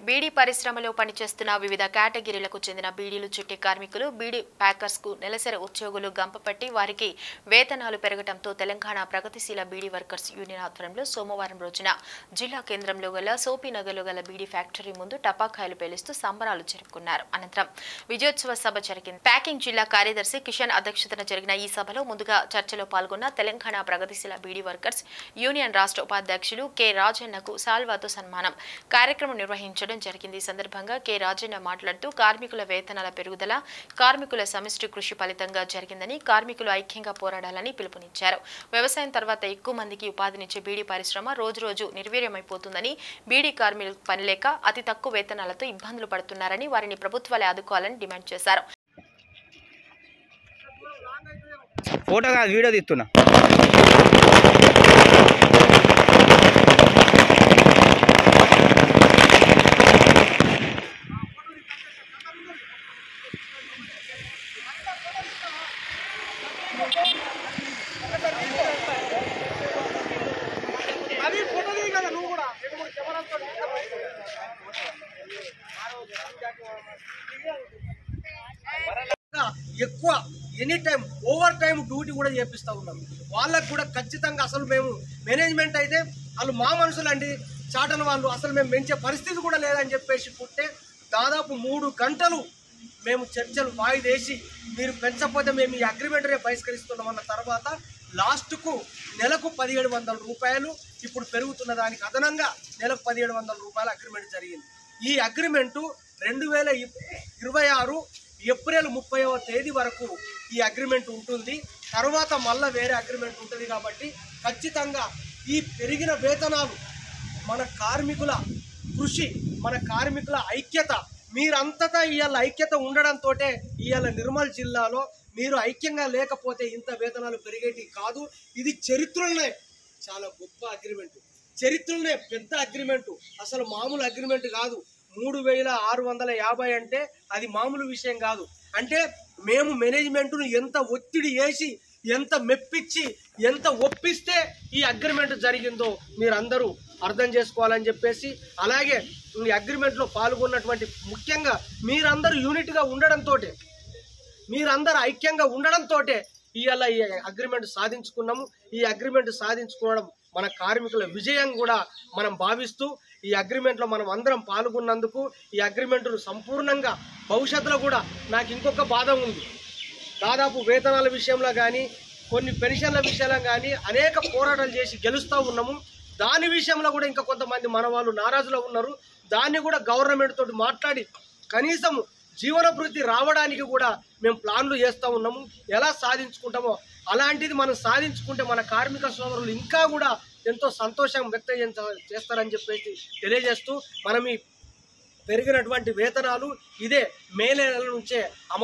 బీడీ పరిశ్రమలో పనిచేస్తున్న వివిధ కేటగిరీలకు చెందిన బీడీలు చుట్టి కార్మికులు బీడీ ప్యాకర్స్ కు నెలసరి ఉద్యోగులు గంపపట్టి వారికి వేతనాలు పెరగడంతో తెలంగాణ ప్రగతిశీల బీడీ వర్కర్స్ యూనియన్ ఆధ్వర్యంలో సోమవారం రోజున జిల్లా కేంద్రంలో గల సోపినగర్లో గల బీడీ ఫ్యాక్టరీ ముందు టపాకాయలు పేలుస్తూ సంబరాలు జరుపుకున్నారు అనంతరం విజయోత్సవ సభ జరిగింది ప్యాకింగ్ జిల్లా కార్యదర్శి కిషన్ అధ్యక్షతన జరిగిన ఈ సభలో ముందుగా చర్చలో పాల్గొన్న తెలంగాణ ప్రగతిశీల బీడీ వర్కర్స్ యూనియన్ రాష్ట్ర ఉపాధ్యక్షులు కె రాజన్నకు సాల్వాతో సన్మానం కార్యక్రమం నిర్వహించడం జరిగింది ఈ సందర్భంగా కె రాజన్న మాట్లాడుతూ కార్మికుల వేతనాల పెరుగుదల కార్మికుల సమిష్టి కృషి ఫలితంగా జరిగిందని కార్మికులు ఐక్యంగా పోరాడాలని పిలుపునిచ్చారు వ్యవసాయం తర్వాత ఎక్కువ మందికి ఉపాధినిచ్చే బీడీ పరిశ్రమ రోజు రోజు నిర్వీర్యమైపోతుందని బీడీ కార్మికులు పనిలేక అతి తక్కువ వేతనాలతో ఇబ్బందులు పడుతున్నారని వారిని ప్రభుత్వాలే ఆదుకోవాలని డిమాండ్ చేశారు ఫోటో కాదు వీడియో తీస్తున్నా ఇంకా ఎక్కువ any time over time duty కూడా చేపిస్తూ ఉన్నాం వాళ్ళకు కూడా ఖచ్చితంగా అసలు మేము మేనేజ్మెంట్ అయితే వాళ్ళు మా మనుషులు అండి చాటన వాళ్ళు అసలు మేము పెంచే పరిస్థితి కూడా లేదని చెప్పేసి పుట్టే దాదాపు మూడు గంటలు మేము చర్చలు వాయిదేసి మీరు పెంచకపోతే మేము ఈ అగ్రిమెంట్ రేపు బహిష్కరిస్తున్నామన్న తర్వాత లాస్ట్కు నెలకు పదిహేడు వందల రూపాయలు ఇప్పుడు పెరుగుతున్న దానికి అదనంగా నెలకు పదిహేడు వందల రూపాయల అగ్రిమెంట్ జరిగింది ఈ అగ్రిమెంటు రెండు వేల ఇరవై ఆరు ఏప్రిల్ ముప్పైవ తేదీ వరకు ఈ అగ్రిమెంట్ ఉంటుంది తర్వాత మళ్ళీ వేరే అగ్రిమెంట్ ఉంటుంది కాబట్టి ఖచ్చితంగా ఈ పెరిగిన వేతనాలు మన కార్మికుల కృషి మన కార్మికుల ఐక్యత మీరంతటా ఇవాళ ఐక్యత ఉండడంతో ఇవాళ నిర్మల్ జిల్లాలో మీరు ఐక్యంగా లేకపోతే ఇంత వేతనాలు పెరిగేటి కాదు ఇది చరిత్రలోనే చాలా గొప్ప అగ్రిమెంట్ చరిత్రలోనే పెద్ద అగ్రిమెంట్ అసలు మామూలు అగ్రిమెంట్ కాదు మూడు వేల ఆరు వందల యాభై అంటే అది మామూలు విషయం కాదు అంటే మేము మేనేజ్మెంట్ను ఎంత ఒత్తిడి వేసి ఎంత మెప్పించి ఎంత ఒప్పిస్తే ఈ అగ్రిమెంట్ జరిగిందో మీరందరూ అర్థం చేసుకోవాలని చెప్పేసి అలాగే ఈ అగ్రిమెంట్లో పాల్గొన్నటువంటి ముఖ్యంగా మీరందరూ యూనిట్గా ఉండడంతో మీరందరూ ఐక్యంగా ఉండడంతో ఇవాళ ఈ అగ్రిమెంట్ సాధించుకున్నాము ఈ అగ్రిమెంట్ సాధించుకోవడం మన కార్మికుల విజయం కూడా మనం భావిస్తూ ఈ అగ్రిమెంట్లో మనం అందరం పాల్గొన్నందుకు ఈ అగ్రిమెంట్ను సంపూర్ణంగా భవిష్యత్తులో కూడా నాకు ఇంకొక బాధ ఉంది దాదాపు వేతనాల విషయంలో కానీ కొన్ని పెన్షన్ల విషయంలో కానీ అనేక పోరాటాలు చేసి గెలుస్తూ ఉన్నాము దాని విషయంలో కూడా ఇంకా కొంతమంది మన వాళ్ళు నారాజులో ఉన్నారు దాన్ని కూడా గవర్నమెంట్ తోటి మాట్లాడి కనీసం జీవనభృతి రావడానికి కూడా మేము ప్లాన్లు చేస్తూ ఉన్నాము ఎలా సాధించుకుంటామో అలాంటిది మనం సాధించుకుంటే మన కార్మిక సోదరులు ఇంకా కూడా ఎంతో సంతోషం వ్యక్తం చేస్త- చేస్తారని చెప్పేసి తెలియజేస్తూ మనం ఈ పెరిగినటువంటి వేతనాలు ఇదే మే నెల నుంచే అమలు